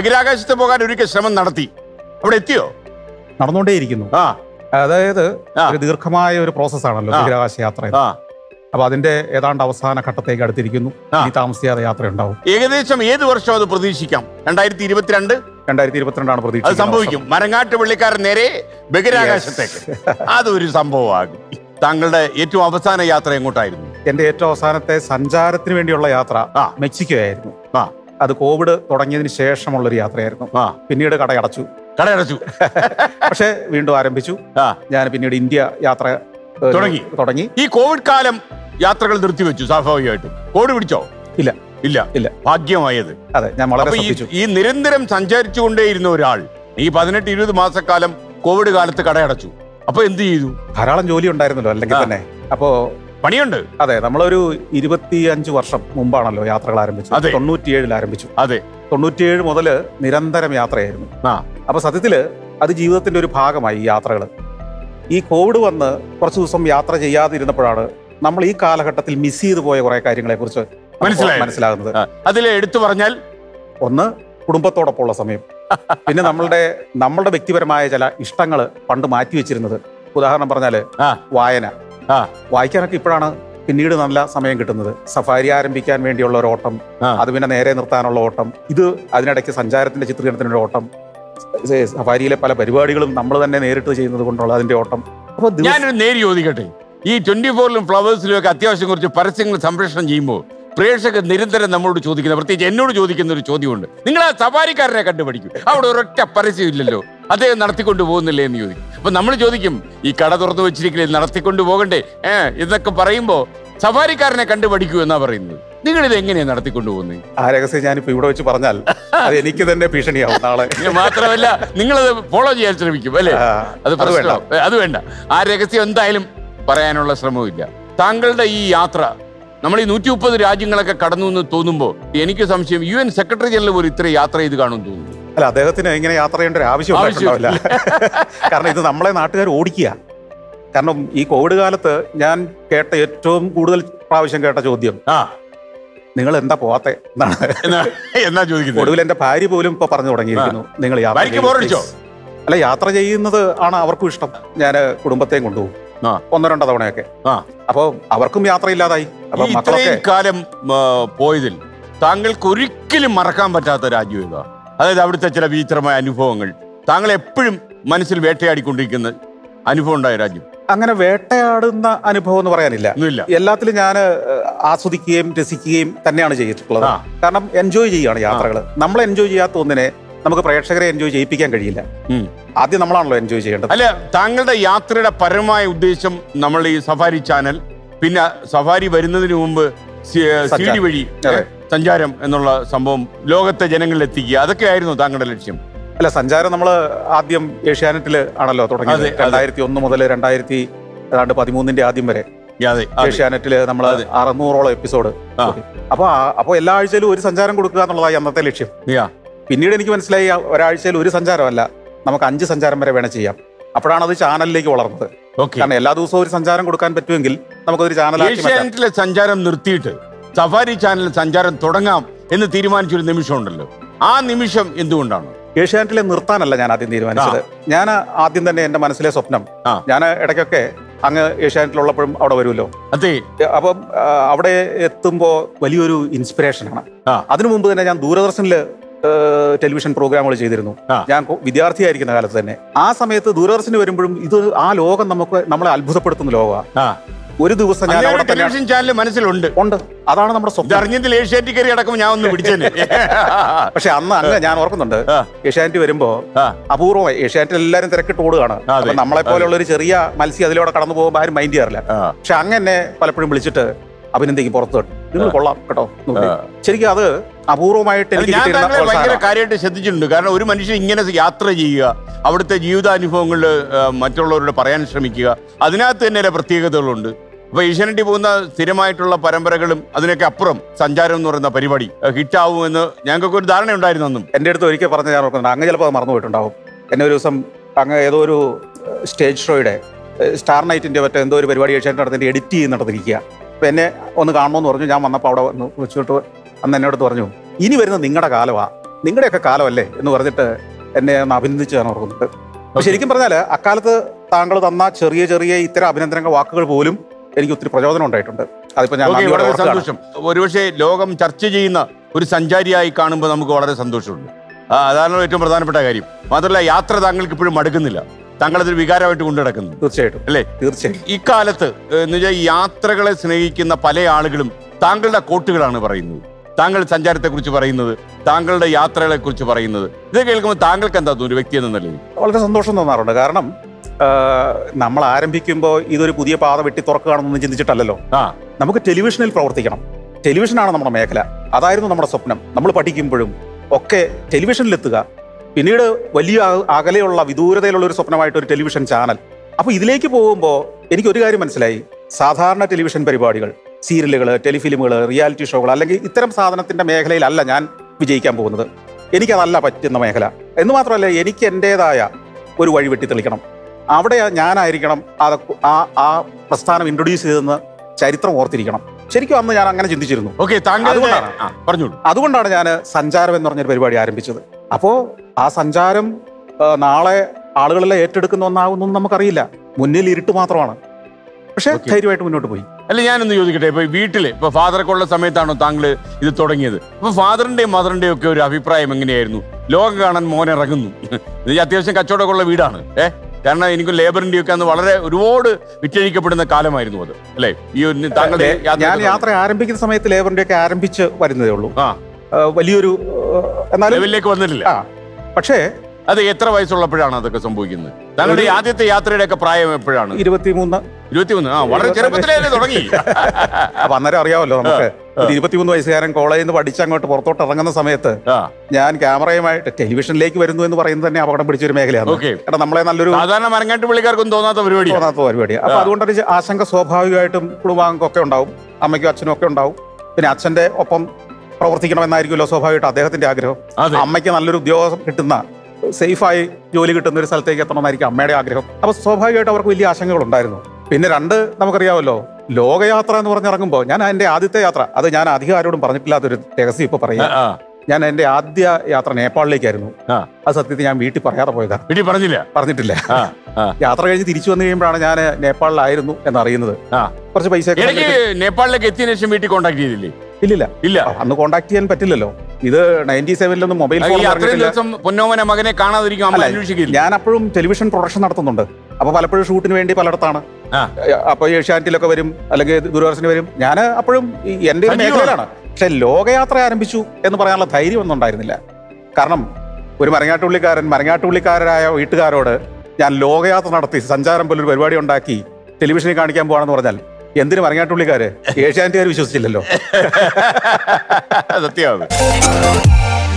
ബഹിരാകാശത്ത് പോകാൻ ഒരിക്കൽ ശ്രമം നടത്തി അവിടെ എത്തിയോ നടന്നുകൊണ്ടേയിരിക്കുന്നു ആ അതായത് ആ. ഒരു ദീർഘമായ ഒരു പ്രോസസ്സാണല്ലോ ആ. ബഹിരാകാശ യാത്ര ആ അപ്പൊ അതിന്റെ ഏതാണ്ട് അവസാന ഘട്ടത്തേക്ക് അടുത്തിരിക്കുന്നു ആ. ഇനി താമസിയാതെ യാത്ര ഉണ്ടാവും ഏകദേശം ഏത് വർഷം അത് പ്രതീക്ഷിക്കാം രണ്ടായിരത്തി ഇരുപത്തിരണ്ട് രണ്ടായിരത്തി ഇരുപത്തിരണ്ടാണ് അത് പ്രതീക്ഷിക്കുന്നത് സംഭവിക്കും മരങ്ങാട്ട് വെള്ളിക്കാരൻ നേരെ ബഹിരാകാശത്തേക്ക് അതൊരു സംഭവമാകും താങ്കളുടെ ഏറ്റവും അവസാന യാത്ര എങ്ങോട്ടായിരുന്നു എന്റെ ഏറ്റവും അവസാനത്തെ സഞ്ചാരത്തിന് വേണ്ടിയുള്ള യാത്ര ആ. മെക്സിക്കോ ആയിരുന്നു ആ അത് കോവിഡ് തുടങ്ങിയതിന് ശേഷമുള്ള ഒരു യാത്രയായിരുന്നു ആ പിന്നീട് കടയടച്ചു കടയടച്ചു പക്ഷേ വീണ്ടും ആരംഭിച്ചു ആ ഞാൻ പിന്നീട് ഇന്ത്യ യാത്ര ഏഹ്, തുടങ്ങി. തുടങ്ങി ഈ കോവിഡ് കാലം യാത്രകൾ നിർത്തിവെച്ചു സ്വാഭാവികമായിട്ടും കോവിഡ് പിടിച്ചോ ഇല്ല ഇല്ല ഇല്ല. ഭാഗ്യമായത് അതെ ഞാൻ വളരെ അപ്പൊ ഈ ശ്രദ്ധിച്ചു ഈ നിരന്തരം സഞ്ചരിച്ചുകൊണ്ടേയിരുന്ന ഒരാൾ ഈ പതിനെട്ട് ഇരുപത് മാസക്കാലം കോവിഡ് കാലത്ത് കടയടച്ചു അപ്പൊ എന്ത് ചെയ്തു ധാരാളം ജോലി ഉണ്ടായിരുന്നല്ലോ അല്ലെങ്കിൽ ആ. തന്നെ അപ്പോ പണിയുണ്ട് അതെ നമ്മളൊരു ഇരുപത്തി അഞ്ച് വർഷം മുമ്പാണല്ലോ യാത്രകൾ ആരംഭിച്ചത് അതെ. തൊണ്ണൂറ്റിയേഴിൽ ആരംഭിച്ചു അതെ തൊണ്ണൂറ്റിയേഴ് മുതൽ നിരന്തരം യാത്രയായിരുന്നു ആ അപ്പൊ സത്യത്തില് അത് ജീവിതത്തിന്റെ ഒരു ഭാഗമായി ഈ യാത്രകൾ ഈ കോവിഡ് വന്ന് കുറച്ച് ദിവസം യാത്ര ചെയ്യാതിരുന്നപ്പോഴാണ് നമ്മൾ ഈ കാലഘട്ടത്തിൽ മിസ് ചെയ്തു പോയ കുറെ കാര്യങ്ങളെ കുറിച്ച് മനസ്സിലായത്. മനസ്സിലാകുന്നത് ആ, അതിൽ എടുത്തു പറഞ്ഞാൽ ഒന്ന് കുടുംബത്തോടൊപ്പമുള്ള സമയം പിന്നെ നമ്മളുടെ നമ്മളുടെ വ്യക്തിപരമായ ചില ഇഷ്ടങ്ങൾ പണ്ട് മാറ്റി വെച്ചിരുന്നത് ഉദാഹരണം പറഞ്ഞാല് ആ വായന ആ വായിക്കാനൊക്കെ ഇപ്പോഴാണ് പിന്നീട് നല്ല സമയം കിട്ടുന്നത് സഫാരി ആരംഭിക്കാൻ വേണ്ടിയുള്ള ഒരു ഓട്ടം ആ. അത് പിന്നെ നേരെ നിർത്താനുള്ള ഓട്ടം ഇത് അതിനിടയ്ക്ക് സഞ്ചാരത്തിന്റെ ചിത്രീകരണത്തിനുള്ള ഓട്ടം സ- സഫാരിയിലെ പല പരിപാടികളും നമ്മൾ തന്നെ നേരിട്ട് ചെയ്യുന്നത് കൊണ്ടുള്ള അതിന്റെ ഓട്ടം അപ്പൊ ദിവസം ഞാനൊരു നേരി ചോദിക്കട്ടെ ഈ ട്വന്റി ഫോറിലും ഫ്ലവേഴ്സിലും ഒക്കെ അത്യാവശ്യം കുറച്ച് പരസ്യങ്ങൾ സംപ്രേഷണം ചെയ്യുമ്പോൾ പ്രേക്ഷകർ നിരന്തരം നമ്മളോട് ചോദിക്കുന്ന പ്രത്യേകിച്ച് എന്നോട് ചോദിക്കുന്ന ഒരു ചോദ്യമുണ്ട് നിങ്ങൾ ആ സഫാരിക്കാരനെ കണ്ടുപിടിക്കും അവിടെ ഒരൊറ്റ പരസ്യം ഇല്ലല്ലോ അദ്ദേഹം നടത്തിക്കൊണ്ട് പോകുന്നില്ലേ എന്ന് ചോദിക്കും അപ്പൊ നമ്മൾ ചോദിക്കും ഈ കട തുറന്നു വെച്ചിരിക്കില്ലേ നടത്തിക്കൊണ്ട് പോകണ്ടേ ഏ എന്നൊക്കെ പറയുമ്പോ സഫാരിക്കാരനെ കണ്ടുപഠിക്കൂ എന്നാ പറയുന്നത് നിങ്ങൾ ഇത് എങ്ങനെയാ നടത്തിക്കൊണ്ട് പോകുന്നത് ആ രഹസ്യം ഞാനിപ്പോ ഇവിടെ വെച്ച് പറഞ്ഞാൽ അത് എനിക്ക് തന്നെ ഭീഷണിയാവും നാളെ ഇത് മാത്രമല്ല നിങ്ങളത് ഫോളോ ചെയ്യാൻ ശ്രമിക്കും അല്ലേ ആ, അത് അത് വേണ്ട. പ്രശ്നം അത് വേണ്ട ആ രഹസ്യം എന്തായാലും പറയാനുള്ള ശ്രമവുമില്ല താങ്കളുടെ ഈ യാത്ര നമ്മൾ ഈ നൂറ്റി മുപ്പത് രാജ്യങ്ങളൊക്കെ കടന്നു എന്ന് തോന്നുമ്പോൾ എനിക്ക് സംശയം യു എൻ സെക്രട്ടറി ജനറൽ പോലും ഇത്ര യാത്ര ചെയ്ത് കാണുമെന്ന് തോന്നുന്നു അല്ല അദ്ദേഹത്തിന് ഇങ്ങനെ യാത്ര ചെയ്യേണ്ട ഒരു ആവശ്യം ഉണ്ടായിട്ടുണ്ടാവില്ല കാരണം ഇത് നമ്മളെ നാട്ടുകാർ ഓടിക്കുക കാരണം ഈ കോവിഡ് കാലത്ത് ഞാൻ കേട്ട ഏറ്റവും കൂടുതൽ പ്രാവശ്യം കേട്ട ചോദ്യം ആ നിങ്ങൾ എന്താ പോവാത്തെ എന്നാണ് എന്നാ എന്നാ ചോദിക്കുന്നത് ഒടുവിൽ എന്റെ ഭാര്യ പോലും ഇപ്പൊ പറഞ്ഞു തുടങ്ങിയിരിക്കുന്നു നിങ്ങൾ യാത്ര ഭാര്യയ്ക്ക് ചെയ്യൂ, ബോറടിച്ചോ? please. അല്ല യാത്ര ചെയ്യുന്നത് ആണ് അവർക്കും ഇഷ്ടം ഞാൻ കുടുംബത്തെയും കൊണ്ടുപോകും ആ ഒന്നോ രണ്ടോ തവണയൊക്കെ ആ അപ്പൊ അവർക്കും യാത്രയില്ലാതായി അപ്പൊ ഈ മക്കളൊക്കെ ഇത്രയും കാലം ആ, പോയതിൽ താങ്കൾക്ക് ഒരിക്കലും മറക്കാൻ പറ്റാത്ത രാജ്യം ഏതാ അതായത് അവിടുത്തെ ചില വിചിത്രമായ അനുഭവങ്ങൾ താങ്കൾ എപ്പോഴും മനസ്സിൽ വേട്ടയാടിക്കൊണ്ടിരിക്കുന്ന അനുഭവം ഉണ്ടായ രാജ്യം അങ്ങനെ വേട്ടയാടുന്ന അനുഭവം എന്ന് പറയാനില്ല ഒന്നുമില്ല എല്ലാത്തിലും ഞാൻ ആസ്വദിക്കുകയും രസിക്കുകയും തന്നെയാണ് ചെയ്തിട്ടുള്ളത് ആ. കാരണം എൻജോയ് ചെയ്യുകയാണ് യാത്രകൾ നമ്മൾ എൻജോയ് ചെയ്യാത്ത ഒന്നിനെ നമുക്ക് പ്രേക്ഷകരെ എൻജോയ് ചെയ്യിപ്പിക്കാൻ കഴിയില്ല ഉം. ആദ്യം നമ്മളാണല്ലോ എൻജോയ് ചെയ്യേണ്ടത് അല്ല താങ്കളുടെ യാത്രയുടെ പരമായ ഉദ്ദേശം നമ്മൾ ഈ സഫാരി ചാനൽ പിന്നെ സഫാരി വരുന്നതിന് മുമ്പ് സി സഞ്ചാരം. ഡി വഴി അതെ. സഞ്ചാരം എന്നുള്ള സംഭവം ലോകത്തെ ജനങ്ങളിൽ എത്തിക്കുക അതൊക്കെ ആയിരുന്നു താങ്കളുടെ ലക്ഷ്യം അല്ല സഞ്ചാരം നമ്മൾ ആദ്യം ഏഷ്യാനെറ്റിൽ ആണല്ലോ തുടങ്ങിയത് അതെ, അതെ. രണ്ടായിരത്തി ഒന്ന് മുതൽ രണ്ടായിരത്തി ഏതാണ്ട് പതിമൂന്നിന്റെ ആദ്യം വരെ അതെ അതെ. ഏഷ്യാനെറ്റിൽ നമ്മൾ അതെ. അറുന്നൂറോളം എപ്പിസോഡ് ആ. അപ്പൊ ആ- അപ്പൊ എല്ലാ ആഴ്ചയിലും ഒരു സഞ്ചാരം കൊടുക്കുക എന്നുള്ളതായി അന്നത്തെ ലക്ഷ്യം യാ. പിന്നീട് എനിക്ക് മനസ്സിലായി ആ ഒരാഴ്ചയിൽ ഒരു സഞ്ചാരമല്ല നമുക്ക് അഞ്ച് സഞ്ചാരം വരെ വേണം ചെയ്യാം അപ്പോഴാണ് അത് ചാനലിലേക്ക് വളർന്നത് ഓക്കെ കാരണം എല്ലാ ദിവസവും ഒരു സഞ്ചാരം കൊടുക്കാൻ പറ്റുമെങ്കിൽ നമുക്കൊരു ചാനലാക്കി മാറ്റാം ഏഷ്യാനെറ്റിലെ സഞ്ചാരം നിർത്തിയിട്ട് സഫാരി ചാനൽ സഞ്ചാരം തുടങ്ങാം എന്ന് തീരുമാനിച്ചൊരു നിമിഷം ഉണ്ടല്ലോ ആ നിമിഷം എന്തുകൊണ്ടാണ് ഏഷ്യാനെറ്റിലെ നിർത്താനല്ല ഞാൻ ആദ്യം തീരുമാനിച്ചത് ഞാൻ ആദ്യം തന്നെ എന്റെ മനസ്സിലെ സ്വപ്നം ആ. ഞാൻ ഇടയ്ക്കൊക്കെ അങ്ങ് ഏഷ്യാനെറ്റിലുള്ളപ്പോഴും അവിടെ വരുമല്ലോ അതെ അപ്പം ആ, അവിടെ എത്തുമ്പോൾ വലിയൊരു ഇൻസ്പിറേഷനാണ് ആ അതിനു മുമ്പ് തന്നെ ഞാൻ ദൂരദർശനിൽ ടെലിവിഷൻ പ്രോഗ്രാമുകൾ ചെയ്തിരുന്നു ആ. ഞാൻ കൊ- വിദ്യാർത്ഥിയായിരിക്കുന്ന കാലത്ത് തന്നെ ആ സമയത്ത് ദൂരദർശന് വരുമ്പോഴും ഇത് ആ ലോകം നമുക്ക് നമ്മളെ അത്ഭുതപ്പെടുത്തുന്ന ലോകമാണ് ആ ഒരു ദിവസം ഞാൻ അവിടെ തന്നെ ടെലിവിഷൻ ചാനൽ മനസ്സിലുണ്ട് ഉണ്ട് അതാണ് നമ്മുടെ ഇത് സ്വപ്നം അറിഞ്ഞതിൽ ഏഷ്യാറ്റിൽ കയറി അടക്കം ഞാൻ ഒന്ന് പിടിച്ചേനെ പക്ഷെ അന്ന് അങ്ങ് ഞാൻ ഓർക്കുന്നുണ്ട് ആ. ഏഷ്യാനെറ്റ് വരുമ്പോ ആ. അപൂർവമായി ഏഷ്യാനെറ്റിൽ എല്ലാവരും തിരക്കിട്ട് ഓടുകയാണ് അതെ. അപ്പൊ നമ്മളെ പോലെയുള്ള ഒരു ചെറിയ മത്സ്യം അതിലൂടെ കടന്നു പോകുമ്പോൾ ആരും മൈൻഡ് ചെയ്യാറില്ല ആ. പക്ഷെ അങ്ങ് എന്നെ പലപ്പോഴും വിളിച്ചിട്ട് അഭിനന്ദിക്കും പുറത്ത് കേട്ടോ നിങ്ങൾ കൊള്ളാം കേട്ടോ എന്ന് ആ. പറയും. ശരിക്കും അത് അപൂർവമായിട്ട് അത് എനിക്ക് ഞാൻ കിട്ടിയിരുന്ന താങ്കളെ ഭയങ്കര പ്രോത്സാഹനമാണ്. കാര്യമായിട്ട് ശ്രദ്ധിച്ചിട്ടുണ്ട് കാരണം ഒരു മനുഷ്യൻ ഇങ്ങനെ യാത്ര ചെയ്യുക അവിടുത്തെ ജീവിതാനുഭവങ്ങളിൽ മറ്റുള്ളവരോട് പറയാൻ ശ്രമിക്കുക അതിനകത്ത് തന്നെ ചില പ്രത്യേകതകളുണ്ട് അപ്പൊ ഏഷ്യാനെറ്റിൽ പോകുന്ന സ്ഥിരമായിട്ടുള്ള പരമ്പരകളും അതിനൊക്കെ അപ്പുറം സഞ്ചാരം എന്ന് പറയുന്ന പരിപാടി ഹിറ്റാവുമെന്ന് ഞങ്ങൾക്കൊക്കെ ഒരു ധാരണ ഉണ്ടായിരുന്നു അന്നും എൻ്റെ അടുത്ത് ഒരിക്കൽ പറഞ്ഞ ഞാൻ ഓർക്കുന്നുണ്ട് അങ്ങ് ചിലപ്പോൾ അത് മറന്നുപോയിട്ടുണ്ടാവും എന്നെ ഒരു ദിവസം അങ്ങ് ഏതോ ഒരു സ്റ്റേജ് ഷോയുടെ സ്റ്റാർ നൈറ്റിന്റെ മറ്റേ എന്തോ ഒരു പരിപാടി ഏഷ്യാനെറ്റ് നടത്തിൻ്റെ എഡിറ്റ് ചെയ്യുന്നിടത്തിരിക്കുക അപ്പൊ എന്നെ ഒന്ന് കാണണമെന്ന് പറഞ്ഞു ഞാൻ വന്നപ്പോൾ അവിടെ വന്ന് വിളിച്ചിട്ട് അന്ന് എന്നോട് പറഞ്ഞു ഇനി വരുന്നത് നിങ്ങളുടെ കാലമാ നിങ്ങളുടെയൊക്കെ കാലമല്ലേ എന്ന് പറഞ്ഞിട്ട് എന്നെ ഒന്ന് അഭിനന്ദിച്ചാണ് ഓർക്കുന്നത് അപ്പൊ ശരിക്കും പറഞ്ഞാൽ അക്കാലത്ത് താങ്കൾ തന്ന ചെറിയ ചെറിയ ഇത്തരം അഭിനന്ദനങ്ങൾ വാക്കുകൾ പോലും എനിക്ക് ഒത്തിരി പ്രചോദനം ഉണ്ടായിട്ടുണ്ട് അതിപ്പോ ഞാൻ ഓക്കെ നന്ദിയോടെ വളരെ ഓർക്കുകയാണ്. സന്തോഷം ഒരുപക്ഷെ ലോകം ചർച്ച ചെയ്യുന്ന ഒരു സഞ്ചാരിയായി കാണുമ്പോൾ നമുക്ക് വളരെ സന്തോഷമുണ്ട് ആ, അതാണ് ഏറ്റവും പ്രധാനപ്പെട്ട കാര്യം മാത്രമല്ല യാത്ര താങ്കൾക്ക് ഇപ്പോഴും മടുക്കുന്നില്ല താങ്കൾ അതൊരു വികാരമായിട്ട് കൊണ്ടു നടക്കുന്നു തീർച്ചയായിട്ടും അല്ലേ തീർച്ചയായും ഇക്കാലത്ത് എന്ന് വെച്ചാൽ യാത്രകളെ സ്നേഹിക്കുന്ന പല ആളുകളും താങ്കളുടെ കോട്ടുകളാണ് പറയുന്നത് താങ്കൾ സഞ്ചാരത്തെക്കുറിച്ച് പറയുന്നത് താങ്കളുടെ യാത്രകളെ കുറിച്ച് പറയുന്നത് ഇത് കേൾക്കുമ്പോൾ താങ്കൾക്ക് എന്താ തോന്നുന്നു ഒരു വ്യക്തി എന്ന നിലയിൽ വളരെ സന്തോഷം തോന്നാറുണ്ട് കാരണം ആ, നമ്മൾ ആരംഭിക്കുമ്പോൾ ഇതൊരു പുതിയ പാത വെട്ടി തുറക്കുകയാണെന്നൊന്നും ചിന്തിച്ചിട്ടല്ലല്ലോ ആ നമുക്ക് ടെലിവിഷനിൽ പ്രവർത്തിക്കണം ടെലിവിഷനാണ് നമ്മുടെ മേഖല അതായിരുന്നു നമ്മുടെ സ്വപ്നം നമ്മൾ പഠിക്കുമ്പോഴും ഒക്കെ ടെലിവിഷനിലെത്തുക പിന്നീട് വലിയ അക- അകലെയുള്ള വിദൂരതയിലുള്ള ഒരു സ്വപ്നമായിട്ട് ഒരു ടെലിവിഷൻ ചാനൽ അപ്പോൾ ഇതിലേക്ക് പോകുമ്പോൾ എനിക്ക് ഒരു കാര്യം മനസ്സിലായി സാധാരണ ടെലിവിഷൻ പരിപാടികൾ സീരിയലുകൾ ടെലിഫിലിമുകൾ റിയാലിറ്റി ഷോകൾ അല്ലെങ്കിൽ ഇത്തരം സാധനത്തിന്റെ മേഖലയിലല്ല ഞാൻ വിജയിക്കാൻ പോകുന്നത് എനിക്കതല്ല പറ്റുന്ന മേഖല എന്ന് മാത്രമല്ല എനിക്ക് എൻ്റെതായ ഒരു വഴി വെട്ടി തെളിക്കണം അവിടെ ഞാനായിരിക്കണം അത് ആ ആ പ്രസ്ഥാനം ഇൻട്രൊഡ്യൂസ് ചെയ്തെന്ന് ചരിത്രം ഓർത്തിരിക്കണം ശരിക്കും അന്ന് ഞാൻ അങ്ങനെ ചിന്തിച്ചിരുന്നു ഓക്കെ താങ്കളുടെ അതുകൊണ്ടാണ്. ആ, പറഞ്ഞോളൂ അതുകൊണ്ടാണ് ഞാൻ സഞ്ചാരം എന്ന് പറഞ്ഞൊരു പരിപാടി ആരംഭിച്ചത് അപ്പോൾ ആ സഞ്ചാരം ആ, നാളെ ആളുകളെല്ലാം ഏറ്റെടുക്കുന്ന ഒന്നാകുന്നു നമുക്കറിയില്ല മുന്നിൽ ഇരുട്ട് മാത്രമാണ് പക്ഷേ Okay. ധൈര്യമായിട്ട് മുന്നോട്ട് പോയി അല്ല ഞാനൊന്ന് ചോദിക്കട്ടെ ഇപ്പൊ വീട്ടില് ഇപ്പൊ ഫാദറൊക്കെ ഉള്ള സമയത്താണോ താങ്കൾ ഇത് തുടങ്ങിയത് അപ്പൊ ഫാദറിന്റെയും മദറിന്റെയും ഒക്കെ ഒരു അഭിപ്രായം എങ്ങനെയായിരുന്നു ലോകം കാണാൻ മോൻ ഇറങ്ങുന്നു ഇത് അത്യാവശ്യം കച്ചവടമൊക്കെ ഉള്ള വീടാണ് ഏ കാരണം എനിക്ക് ലേബറിന്റെ ഒക്കെ അന്ന് വളരെ ഒരുപാട് വിറ്റഴിക്കപ്പെടുന്ന കാലമായിരുന്നു അത് അല്ലേ ഈ ഒരു താങ്കളുടെ ഞാൻ യാത്ര യാത്ര ആരംഭിക്കുന്ന സമയത്ത് ലേബറിന്റെ ഒക്കെ ആരംഭിച്ച് വരുന്നതേ ഉള്ളൂ ആ ആ, വലിയൊരു ആ, എന്നാലും ലെവലിലേക്ക് വന്നിട്ടില്ല ആ പക്ഷേ അത് എത്ര വയസ്സുള്ളപ്പോഴാണ് അതൊക്കെ സംഭവിക്കുന്നത് താങ്കളുടെ ഒരു- ആദ്യത്തെ യാത്രയുടെ ഒക്കെ പ്രായം എപ്പോഴാണ് ഇരുപത്തിമൂന്ന് ഇരുപത്തിമൂന്ന് ആ വളരെ ചെറുപ്പത്തിലേ അത് തുടങ്ങി അപ്പൊ അന്നേരം അറിയാമല്ലോ നമുക്ക് ഒരു ഇരുപത്തിമൂന്ന് വയസ്സുകാരൻ കോളേജിൽ നിന്ന് പഠിച്ച് അങ്ങോട്ട് പുറത്തോട്ട് ഇറങ്ങുന്ന സമയത്ത് ആ ഞാൻ ക്യാമറയുമായിട്ട് ടെലിവിഷനിലേക്ക് വരുന്നു എന്ന് പറയുന്നത് തന്നെ അപകടം പിടിച്ചൊരു മേഖലയാണ് ഓക്കെ കാരണം നമ്മളെ നല്ലൊരു സാധാരണ മരങ്ങാട്ട് പുള്ളിക്കാർക്കൊന്നും തോന്നാത്ത പരിപാടിയാണ് തോന്നാത്ത പരിപാടി അപ്പൊ ആ. അതുകൊണ്ടൊരു ചെ- ആശങ്ക സ്വാഭാവികമായിട്ടും കുടുംബാംഗമൊക്കെ ഉണ്ടാവും അമ്മയ്ക്കും അച്ഛനും ഒക്കെ ഉണ്ടാവും പിന്നെ അച്ഛന്റെ ഒപ്പം പ്രവർത്തിക്കണമെന്നായിരിക്കുമല്ലോ സ്വാഭാവികമായിട്ട് അദ്ദേഹത്തിന്റെ ആഗ്രഹം അതെ അമ്മയ്ക്ക് നല്ലൊരു ഉദ്യോഗം കിട്ടുന്ന സേഫായി ജോലി കിട്ടുന്ന ഒരു സ്ഥലത്തേക്ക് എത്തണമെന്നായിരിക്കും അമ്മയുടെ ആഗ്രഹം അപ്പൊ സ്വാഭാവികമായിട്ട് അവർക്ക് വലിയ ആശങ്കകൾ ഉണ്ടായിരുന്നു പിന്നെ രണ്ട് നമുക്കറിയാമല്ലോ ലോകയാത്ര എന്ന് പറഞ്ഞിറങ്ങുമ്പോൾ ഞാൻ എന്റെ ആദ്യത്തെ യാത്ര അത് ഞാൻ അധികം ആരോടും പറഞ്ഞിട്ടില്ലാത്തൊരു രഹസ്യം ഇപ്പൊ ആ, പറയാം ആ ഞാൻ എന്റെ ആദ്യ യാത്ര നേപ്പാളിലേക്കായിരുന്നു ആ. അത് സത്യത്തിൽ ഞാൻ വീട്ടിൽ പറയാതെ പോയതാ വീട്ടിൽ പറഞ്ഞില്ല പറഞ്ഞിട്ടില്ല ആ ആ യാത്ര കഴിഞ്ഞ് തിരിച്ചു വന്നു കഴിയുമ്പോഴാണ് ഞാൻ നേപ്പാളിലായിരുന്നു എന്നറിയുന്നത് ആ. കുറച്ച് പൈസ ഇടയ്ക്ക് നേപ്പാളിലേക്ക് എത്തിയതിനു ശേഷം വീട്ടിൽ കോൺടാക്ട് ചെയ്തില്ലേ ഇല്ലില്ല ഇല്ല അന്ന് കോണ്ടാക്ട് ചെയ്യാൻ പറ്റില്ലല്ലോ ഇത് നയൻറ്റി സെവനിലൊന്നും മൊബൈൽ ഫോൺ ഈ അത്രയും പറഞ്ഞിട്ടില്ല ദിവസം പൊന്നോമന മകനെ കാണാതിരിക്കും അമ്മ അല്ല, അന്വേഷിക്കില്ല ഞാൻ അപ്പോഴും ടെലിവിഷൻ പ്രൊഡക്ഷൻ നടത്തുന്നുണ്ട് അപ്പൊ പലപ്പോഴും ഷൂട്ടിന് വേണ്ടി പലയിടത്താണ് ആ. അപ്പൊ ഏഷ്യാനെറ്റിലൊക്കെ വരും അല്ലെങ്കിൽ ദൂരദർശന് വരും ഞാൻ അപ്പോഴും ഈ എന്റെ ഒരു സജീവമാണ്. മേഖലയിലാണ് പക്ഷെ ലോകയാത്ര ആരംഭിച്ചു എന്ന് പറയാനുള്ള ധൈര്യം ഒന്നും ഉണ്ടായിരുന്നില്ല കാരണം ഒരു മരങ്ങാട്ടുള്ളിക്കാരൻ മരങ്ങാട്ടുള്ളിക്കാരായ വീട്ടുകാരോട് ഞാൻ ലോകയാത്ര നടത്തി സഞ്ചാരം പോലൊരു പരിപാടി ഉണ്ടാക്കി ടെലിവിഷനിൽ കാണിക്കാൻ പോവാണെന്ന് പറഞ്ഞാൽ എന്തിനു മരങ്ങാട്ടുള്ളിക്കാര് ഏഷ്യാനെറ്റുകാർ വിശ്വസിച്ചില്ലല്ലോ സത്യമാണ്